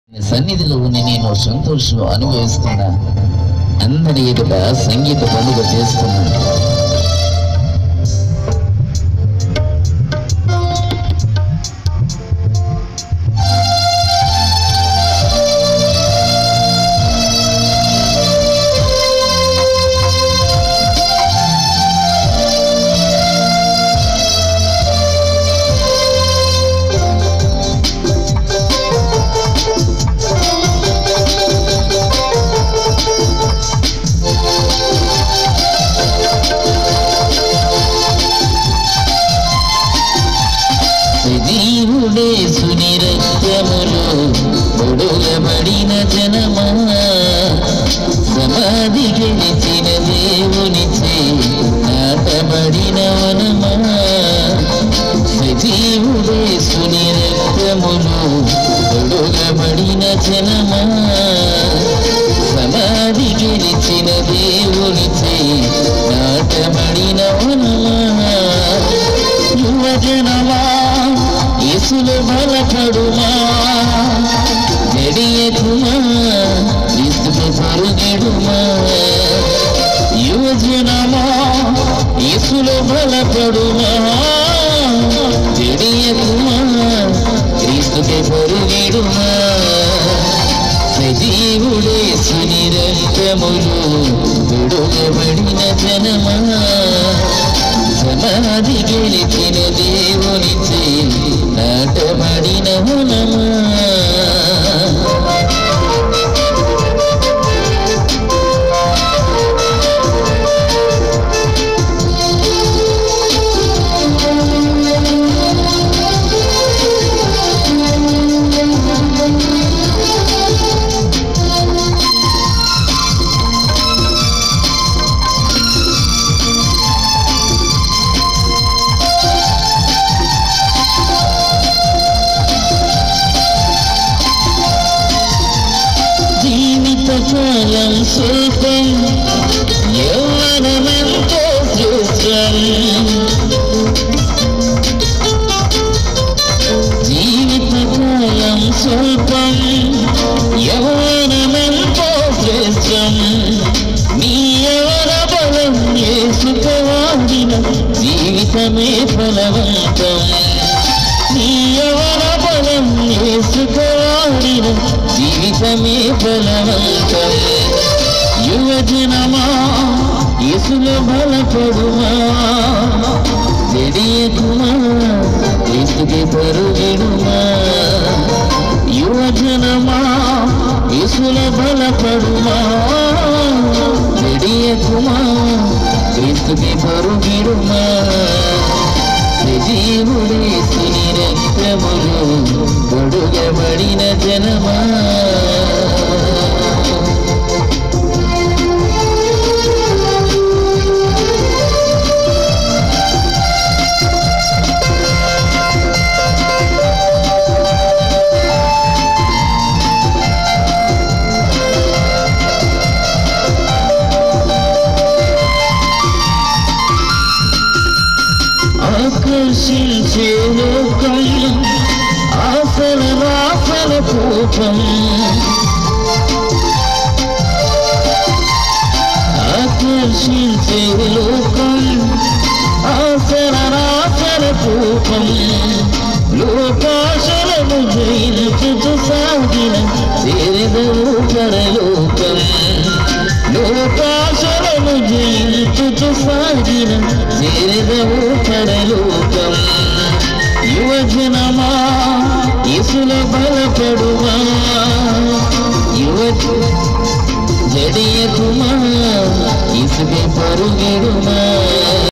నీ సన్నిధిలో ఉండి నేను సంతోషం అనుభవిస్తున్నా అందరి ఎదుట సంగీత పండుగ చేస్తున్నా సజీవుడే సునిరక్తములు పొడుగబడిన జనమా సమాధి గెలిచిన దేవునిచే నాటబడిన వనమా సజీవుడే సునిరక్తములు పొడుగబడిన జనమా సమాధి గెలిచిన దేవునిచే నాటబడిన వనమా యువజనమా యేసులో బలపడుమా జడియకుమా క్రీస్తుకు పరుగెడుమా యువజనమా యేసులో బలపడుమా జడియకుమా క్రీస్తుకే పరుగెడుమా సజీవుడే సునిరంతములు విడుగబడిన జనమా సమాధి గెలిచిన దేవునిచే నాటబడిన వనమా జీవితకాలం శిల్పం యౌవనమెంతో సృష్టం జీవితకాలం స్వల్పం యౌవనమెంతో శ్రేష్టం నీ యవన బలం ఏసుకవాడిన జీవితమే ఫలవంతం నీ యవన బలం ఏసుకవాడిన జీవితమే ఫలవంతం యువజనమా యేసులో బలపడుమా జడియకుమా క్రీస్తుకి పరుగెడుమా యువజనమా యేసులో బలపడుమా జడియకుమా క్రీస్తుకి పరుగెడుమా సజీవుడే సుని రక్తములు గొడుగబడిన జనమా ఆకర్షించే లోకం ఆసన రాసన కూపం ఆకర్షించే లోకం ఆసన రాసన కూపం లోకాశలను జయించుతూ సాగిన చేరదవు పరలోకం లోకాశలను జయించుతూ సాగిన చేరదవు పరలోకం యువజనమా ఇసుల బలపడుమా యువత జడియకుమా ఇసుక పరుగెడుమా